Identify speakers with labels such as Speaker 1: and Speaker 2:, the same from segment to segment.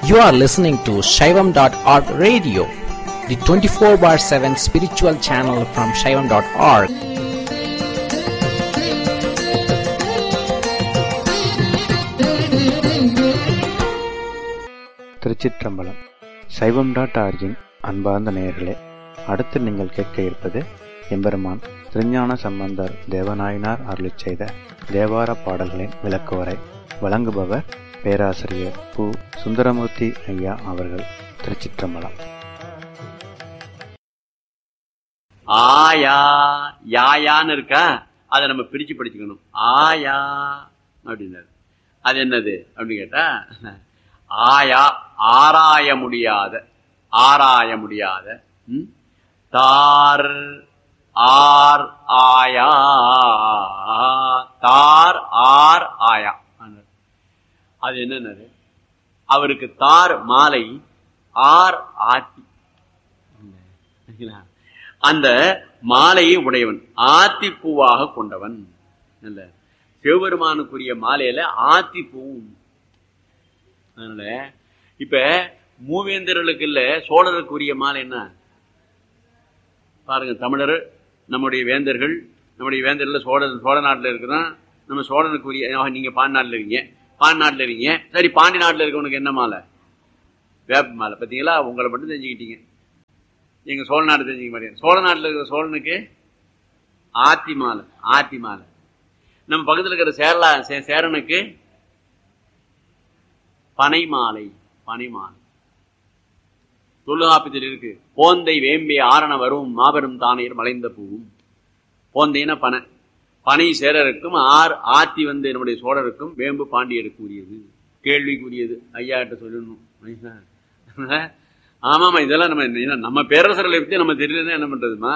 Speaker 1: You are listening to Shaivam.org radio, the 24 bar 7 spiritual channel from Shaivam.org.
Speaker 2: திருச்சிற்றம்பலம் சைவம் dot origin அன்பார்ந்த நேயர்களே அடுத்து நீங்கள் கேட்க இருப்பது எம்பெருமான் திருஞான சம்பந்தர் தேவநாயனார் அருளிச் செய்த தேவார பாடல்களின் விளக்குவரை வழங்குபவர் பேராசிரியர் பு சுந்தரமூர்த்தி ஐயா அவர்கள் திருச்சிற்றம்பலம்
Speaker 3: ஆயா யாயான்னு இருக்கா அதை நம்ம பிரிச்சு படிச்சுக்கணும் ஆயா அப்படின்னாரு அது என்னது அப்படின்னு கேட்டா ஆயா ஆராய முடியாத ஆராய முடியாத ம்? தார் ஆர் ஆயா தார் ஆர் ஆயா ஆனார். அது என்னன்னது அவருக்கு தார் மாலை ஆர் ஆத்தி சரிங்களா? அந்த மாலையை உடையவன் ஆத்திப்பூவாக கொண்டவன் இல்ல சிவபெருமானுக்குரிய மாலையில ஆத்திப்பூவும் அதனால இப்ப மூவேந்தர்களுக்கு இல்ல சோழருக்குரிய மாலை என்ன பாருங்க தமிழர் நம்முடைய வேந்தர்கள் நம்முடைய வேந்தர்ல சோழ சோழ நாட்டுல இருக்கிறான் நம்ம சோழனுக்குரிய ஆஹ், நீங்க பாண்டி நாட்டுல இருக்கீங்க பாண்டி நாட்டுல இருக்கீங்க சரி பாண்டி நாட்டுல இருக்கவனுக்கு என்ன மாலை வேப்ப மாலை பாத்தீங்களா உங்களை மட்டும் தெரிஞ்சுக்கிட்டீங்க எங்க சோழ நாடு தெரிஞ்சுக்க மாட்டேங்க சோழ நாட்டுல இருக்கிற சோழனுக்கு ஆத்தி மாலை ஆத்தி மாலை நம்ம பக்கத்துல இருக்கிற சேரலா சே- சேரனுக்கு பனை மாலை பனை மாலை தொல்காப்பியத்தில் இருக்கு போந்தை வேம்பே ஆரண வரும் மாபெரும் தானையர் மலைந்த பூவும் போந்தைன்னா பனை பனை சேரருக்கும் ஆர் ஆத்தி வந்து நம்முடைய சோழருக்கும் வேம்பு பாண்டியருக்கு உரியது கேள்விக்குரியது ஐயாட்ட சொல்லணும் ஆமாமா இதெல்லாம் நம்ம என்ன- நம்ம பேரரசர்களை பத்தி நம்ம தெரியலன்னா என்ன பண்றதுமா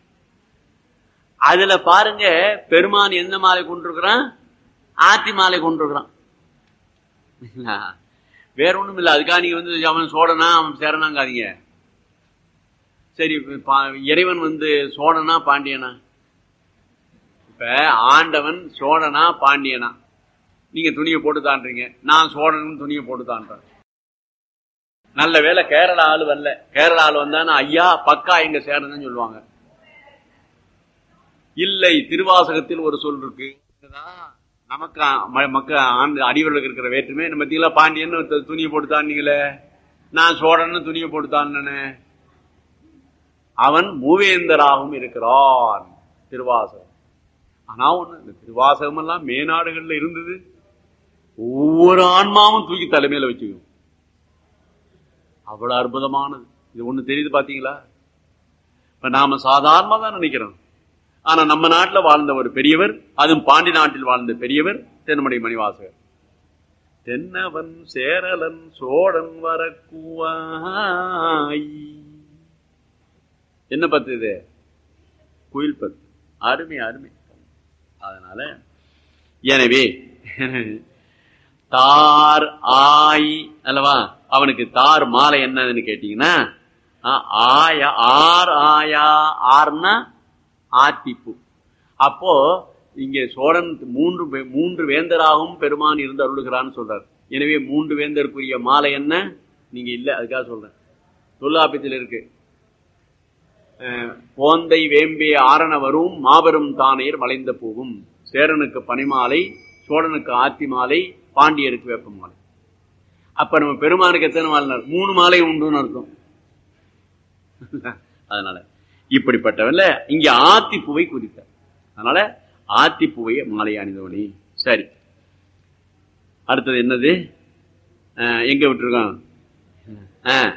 Speaker 3: அதுல பாருங்க பெருமான் எந்த மாலை கொண்டிருக்கிறான் ஆத்தி மாலை கொண்டிருக்கிறான் சரிங்களா? வேற ஒண்ணும் இல்ல அதுக்காக நீங்க வந்து அவன் சோழனா அவன் சேரனாங்காதீங்க சரி இப்ப பா- இறைவன் வந்து சோழனா பாண்டியனா இப்ப ஆண்டவன் சோழனா பாண்டியனா நீங்க துணியை போட்டு தான்றீங்க நான் சோழனும் துணியை போட்டு தான்றேன் நல்ல வேளை கேரளா ஆளு வரல கேரளா ஆளு வந்தானா ஐயா பக்கா எங்க சேரணும்னு சொல்லுவாங்க இல்லை திருவாசகத்தில் ஒரு சொல் இருக்கு இதுதான் நமக்கு ம- மக்க ஆண்டு அடிவர்களுக்கு இருக்கிற வேற்றுமை நம்ம தீல பாண்டியன்னு ஒரு துணியை போட்டு தாண்டீங்களே நான் சோழன்னு துணியை போட்டு தாண்டனே அவன் மூவேந்தராகவும் இருக்கிறான் திருவாசகம் ஆனா ஒண்ணு இந்த திருவாசகம் எல்லாம் மேநாடுகள்ல இருந்தது ஒவ்வொரு ஆன்மாவும் தூக்கி தலைமையில வச்சுக்கும் அவ்வளவு அற்புதமானது இது ஒண்ணு தெரியுது பாத்தீங்களா இப்ப நாம சாதாரணமா தான் நினைக்கிறோம் ஆனா நம்ம நாட்டுல வாழ்ந்த ஒரு பெரியவர் அதுவும் பாண்டி நாட்டில் வாழ்ந்த பெரியவர் தென்மணி மணிவாசகர் தென்னவன் சேரலன் சோழன் வரக்குவாய் என்ன பத்து இது குயில் பத்து அருமை அருமை அதனால எனவே தார் ஆய் அல்லவா அவனுக்கு தார் மாலை என்னன்னு கேட்டீங்கன்னா ஆ, ஆயா ஆர் ஆயா ஆர்னா ஆத்திப்பூ அப்போ இங்கே சோழன் மூன்று வே- மூன்று வேந்தராகவும் பெருமான் இருந்து அருளுகிறான்னு சொல்றார் எனவே மூன்று வேந்தருக்குரிய மாலை என்ன நீங்க இல்ல அதுக்காக சொல்றேன் தொல்லாப்பியத்தில் இருக்கு அஹ், போந்தை வேம்பே ஆரண வரும் மாபெரும் தானையர் மலைந்த பூவும் சேரனுக்கு பனிமாலை சோழனுக்கு ஆத்தி மாலை பாண்டியருக்கு வேப்ப மாலை அப்ப நம்ம பெருமானுக்கு எத்தனை மாலை மூணு மாலை உண்டுன்னு அர்த்தம் அதனால இப்படிப்பட்டவன்ல இங்க ஆத்திப்பூவை குறித்தார் அதனால ஆத்திப்பூவை மாலை அணிந்தவனி சரி அடுத்தது என்னது அஹ், எங்க விட்டுருக்கோம் அஹ்,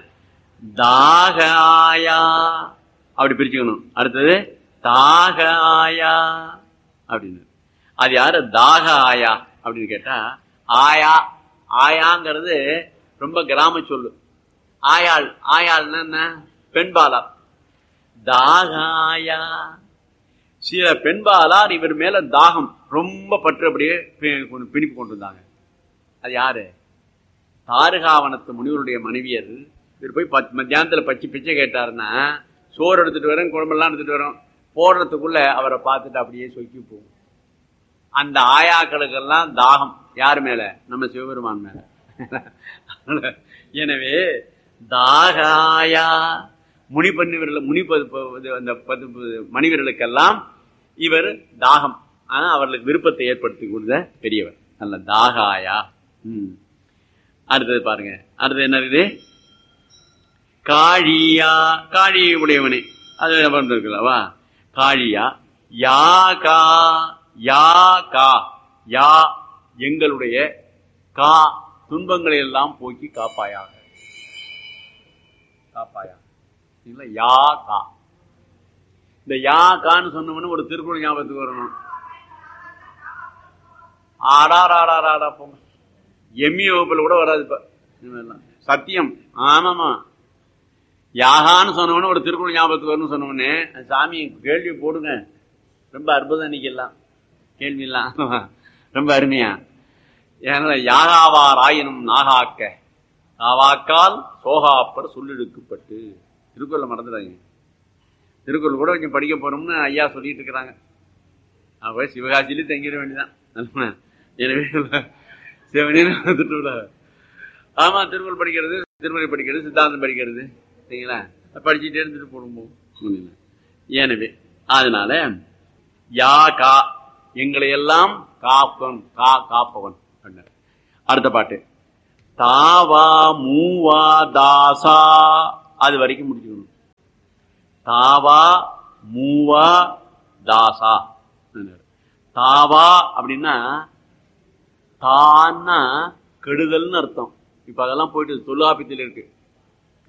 Speaker 3: தாகாயா அப்படி பிரிச்சுக்கணும் அடுத்தது தாகாயா அப்படின்னு அது யாரு தாக ஆயா அப்படின்னு கேட்டா ஆயா ஆயாங்கிறது ரொம்ப கிராம சொல்லு ஆயாள் ஆயாள்னா என்ன பெண்பாலா தாகாயா சில பெண்பாலார் இவர் மேல தாகம் ரொம்ப பற்று அப்படியே பி- கொண்டு- பிணிப்பு கொண்டு வந்தாங்க அது யாரு தாருகாவனத்து முனிவருடைய மனைவியர் இவர் போய் பத்து மத்தியானத்துல பச்சை பிச்சை கேட்டாருன்னா சோறு எடுத்துட்டு வரேன் குழம்பெல்லாம் எடுத்துட்டு வரோம் போடுறதுக்குள்ள அவரை பார்த்துட்டு அப்படியே சொக்கி போகும் அந்த ஆயாக்களுக்கெல்லாம் தாகம் யார் மேல நம்ம சிவபெருமான் மேல எனவே தாகாயா முனி பண்ணிவர்கள் முனி பது- பது- அந்த பது- மனிதர்களுக்கெல்லாம் இவர் தாகம் ஆனா அவர்களுக்கு விருப்பத்தை ஏற்படுத்தி கொடுத்த பெரியவர் நல்ல தாகாயா ம். அடுத்தது பாருங்க அடுத்தது என்ன இருக்குது காழியா காழி உடையவனே அது வந்திருக்குல்லவா காழியா யா கா யா கா யா எங்களுடைய கா துன்பங்களை எல்லாம் போக்கி காப்பாயாக காப்பாயா இல்ல யா கா இந்த யா கான்னு சொன்னோம்னு ஒரு திருக்குறள் ஞாபகத்துக்கு வரணும் ஆடாராடாராடா போங்க எம்மி வகுப்புல கூட வராது இப்ப இனிமேல்லாம். சத்தியம் ஆமாமா யாகான்னு சொன்னவொடனே ஒரு திருக்குறள் ஞாபகத்துக்கு வரும்னு சொன்னவொடனே சாமி கேள்வி போடுங்க ரொம்ப அற்புதம் இன்னைக்கெல்லாம் கேள்வி எல்லாம் ரொம்ப அருமையா ஏன்னா யாகாவார் ஆயினும் நாகாக்க நாவாக்கால் சோகாப்பர் சொல்லிழுக்கப்பட்டு திருக்குறளை மறந்துடாங்க திருக்குறள் கூட கொஞ்சம் படிக்க போறோம்னு ஐயா சொல்லிட்டு இருக்கிறாங்க அப்ப சிவகாசியிலே தங்கிட வேண்டியதான் எனவே சிவனேன்னு வந்துட்டு விட. ஆமா திருக்குறள் படிக்கிறது திருமறை படிக்கிறது சித்தாந்தம் படிக்கிறது சரிங்களா படிச்சுட்டே இருந்துட்டு போடும்போது ஒண்ணும் எனவே அதனால யா கா எங்களை எல்லாம் காப்பவன் கா காப்பவன் அப்படின்னாரு. அடுத்த பாட்டு தாவா மூவா தாசா அது வரைக்கும் முடிச்சுக்கணும் தாவா மூவா தாசா அப்படின்னாரு. தாவா அப்படின்னா தான்னா கெடுதல்னு அர்த்தம் இப்ப அதெல்லாம் போயிட்டு தொல்லாபியத்தில் இருக்கு